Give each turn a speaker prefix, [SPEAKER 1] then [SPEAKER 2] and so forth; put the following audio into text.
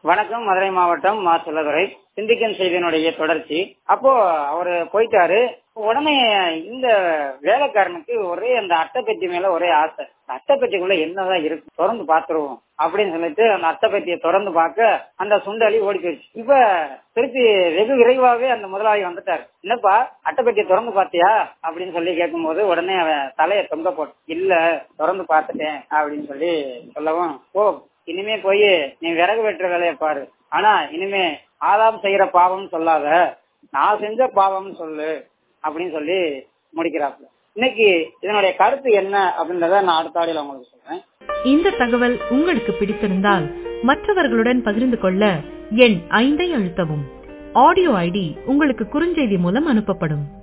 [SPEAKER 1] வணக்கம் மதுரை மாவட்டம் மா செல்லதுரை சிந்திக்கன் செய்தியினுடைய தொடர்ச்சி அப்போ அவரு போயிட்டாரு உடனே இந்த வேலைக்காரனுக்கு ஒரே அந்த அட்டைப்பெட்டி மேல ஒரே ஆசை அட்டைப்பெட்டிக்குள்ள என்னதான் இருக்கு திறந்து பாத்துருவோம் அப்படின்னு சொல்லிட்டு அந்த அட்டைப்பெட்டியை திறந்து பார்க்க அந்த சுண்டலி ஓடி போயிடுச்சு இப்ப திருப்பி வெகு விரைவாவே அந்த முதலாளி வந்துட்டாரு என்னப்பா அட்டைப்பெட்டியை திறந்து பாத்தியா அப்படின்னு சொல்லி கேட்கும்போது உடனே அவன் தலையை தொங்க போட்டு இல்ல திறந்து பார்த்துட்டேன் அப்படின்னு சொல்லி சொல்லவும் ஓ இனிமே போய் நீ விறகு வெட்டுற வேலையை பாரு ஆனா இனிமே ஆதாம் செய்யற பாவம் சொல்லாத நான் செஞ்ச பாவம் சொல்லு அப்படின்னு சொல்லி முடிக்கிறாப்புல இன்னைக்கு இதனுடைய கருத்து என்ன அப்படின்றத நான் அடுத்த ஆடியில் உங்களுக்கு சொல்றேன்
[SPEAKER 2] இந்த தகவல் உங்களுக்கு பிடித்திருந்தால் மற்றவர்களுடன் பகிர்ந்து கொள்ள எண் ஐந்தை அழுத்தவும் ஆடியோ ஐடி உங்களுக்கு குறுஞ்செய்தி மூலம் அனுப்பப்படும்